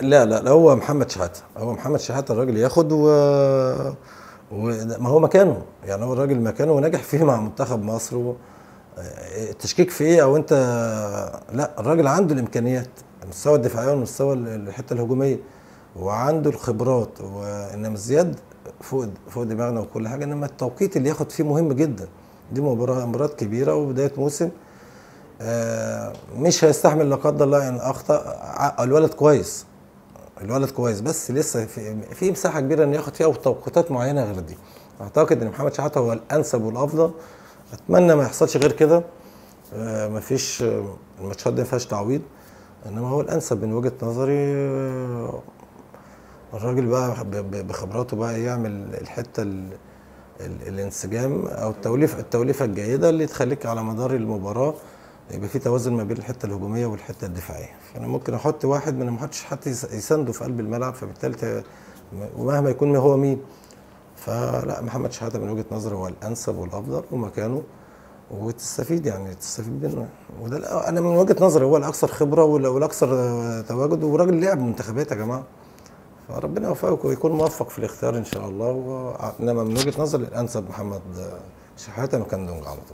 لا لا لا هو محمد شحاته هو محمد شحاته الراجل ياخد و... وما هو مكانه يعني هو الراجل مكانه ونجح فيه مع منتخب مصر و... التشكيك في ايه او انت لا الراجل عنده الامكانيات المستوى الدفاعي والمستوى الحته الهجوميه وعنده الخبرات وانما زياد فوق فوق دماغنا وكل حاجه انما التوقيت اللي ياخد فيه مهم جدا دي مباراه مباراه كبيره وبدايه موسم آه، مش هيستحمل لا قدر الله ان اخطا ع- الولد كويس الولد كويس بس لسه في, في مساحه كبيره انه ياخد فيها توقيتات معينه غير دي اعتقد ان محمد شحاته هو الانسب والافضل اتمنى ما يحصلش غير كده آه، مفيش آه، الماتشات دي ما فيهاش تعويض انما هو الانسب من وجهه نظري آه، الراجل بقى ب- ب- بخبراته بقى يعمل الحته ال- ال- الانسجام او التوليف التوليفه الجيده اللي تخليك على مدار المباراه يبقى في توازن ما بين الحته الهجوميه والحته الدفاعيه فانا ممكن احط واحد من ما احطش حد يس- يسانده في قلب الملعب فبالتالي ت- ومهما يكون هو مين فلا محمد شحاته من وجهه نظري هو الانسب والافضل ومكانه وتستفيد يعني تستفيد منه وده الأ- انا من وجهه نظري هو الاكثر خبره وال- والاكثر آه، تواجد وراجل لعب منتخبات يا جماعه فربنا يوفقك ويكون موفق في الاختيار ان شاء الله و... انما من وجهه نظري الانسب محمد آه، شحاته مكان دونج على طول